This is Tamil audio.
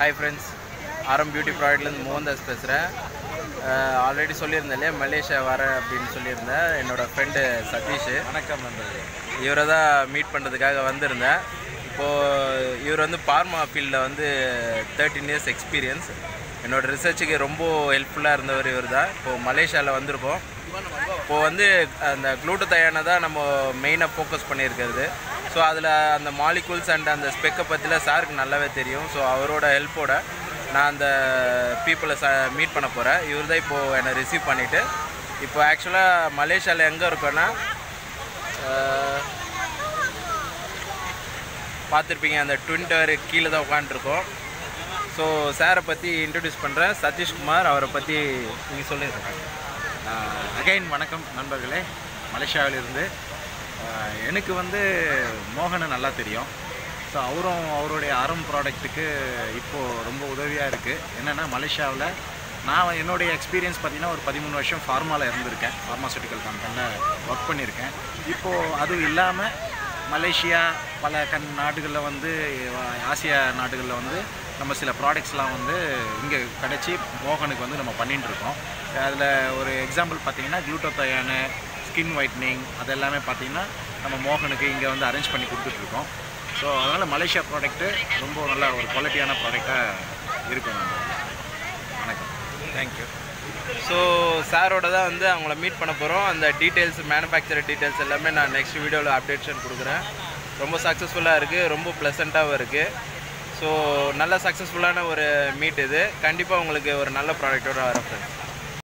ஹாய் ஃப்ரெண்ட்ஸ் ஆரம் பியூட்டி ப்ராடக்ட்லேருந்து மோகன்தாஸ் பேசுகிறேன் ஆல்ரெடி சொல்லியிருந்தேன் இல்லையா மலேசியா வரேன் அப்படின்னு சொல்லியிருந்தேன் என்னோடய ஃப்ரெண்டு சதீஷ் வணக்கம் நண்பர்களே இவரை தான் மீட் பண்ணுறதுக்காக வந்திருந்தேன் இப்போது இவர் வந்து பார்மா ஃபீல்டில் வந்து தேர்ட்டின் இயர்ஸ் எக்ஸ்பீரியன்ஸ் என்னோடய ரிசர்ச்சுக்கு ரொம்ப ஹெல்ப்ஃபுல்லாக இருந்தவர் இவர் தான் இப்போது மலேசியாவில் வந்திருக்கோம் இப்போது வந்து அந்த க்ளூட்டோதயானை தான் நம்ம மெயினாக ஃபோக்கஸ் பண்ணியிருக்கிறது ஸோ அதில் அந்த மாலிகூல்ஸ் அண்ட் அந்த ஸ்பெக்கை பற்றிலாம் சாருக்கு நல்லாவே தெரியும் ஸோ அவரோட ஹெல்ப்போட நான் அந்த பீப்புளை ச மீட் பண்ண போகிறேன் இவர் தான் இப்போது என்னை ரிசீவ் பண்ணிவிட்டு இப்போ ஆக்சுவலாக மலேசியாவில் எங்கே இருக்கோன்னா அஹ், பார்த்துருப்பீங்க அந்த ட்வின் டவர் கீழே தான் உட்காந்துருக்கோம் ஸோ சாரை பற்றி இன்ட்ரடியூஸ் பண்ணுறேன் சதீஷ்குமார் அவரை பற்றி நீங்கள் சொல்லுங்கள் அகைன் வணக்கம் நண்பர்களே மலேசியாவிலிருந்து ஆஹ், எனக்கு வந்து மோகனை நல்லா தெரியும் ஸோ அவரும் அவருடைய அறம் ப்ராடக்ட்டுக்கு இப்போது ரொம்ப உதவியாக இருக்குது என்னென்னா மலேசியாவில் நான் என்னுடைய எக்ஸ்பீரியன்ஸ் பார்த்தீங்கன்னா ஒரு பதிமூணு வருஷம் ஃபார்மாவில் இருந்திருக்கேன் ஃபார்மாசூட்டிக்கல் கம்பெனியில் ஒர்க் பண்ணியிருக்கேன் இப்போது அதுவும் இல்லாமல் மலேசியா பல கண் நாடுகளில் வந்து அஹ், ஆசியா நாடுகளில் வந்து நம்ம சில ப்ராடக்ட்ஸ்லாம் வந்து இங்கே கிடச்சி மோகனுக்கு வந்து நம்ம பண்ணிட்டு இருக்கோம் அதில் ஒரு எக்ஸாம்பிள் பார்த்தீங்கன்னா குளூட்டோத்தயானு ஸ்கின் ஒயிட்னிங் அது எல்லாமே பார்த்தீங்கன்னா நம்ம மோகனுக்கு இங்கே வந்து அரேஞ்ச் பண்ணி கொடுத்துட்ருக்கோம் ஸோ அதனால் மலேசியா ப்ராடக்ட்டு ரொம்ப நல்ல ஒரு குவாலிட்டியான ப்ராடக்டாக இருக்கும் நம்ம வணக்கம் தேங்க்யூ ஸோ சாரோட தான் வந்து அவங்கள மீட் பண்ண போகிறோம் அந்த டீட்டெயில்ஸ் மேனுஃபேக்சர் டீட்டெயில்ஸ் எல்லாமே நான் நெக்ஸ்ட் வீடியோவில் அப்டேஷன் கொடுக்குறேன் ரொம்ப சக்ஸஸ்ஃபுல்லாக இருக்குது ரொம்ப ப்ளசண்ட்டாகவும் இருக்குது ஸோ நல்ல சக்ஸஸ்ஃபுல்லான ஒரு மீட் இது கண்டிப்பாக உங்களுக்கு ஒரு நல்ல ப்ராடக்ட்டோட வரேன் ஃப்ரெண்ட்ஸ்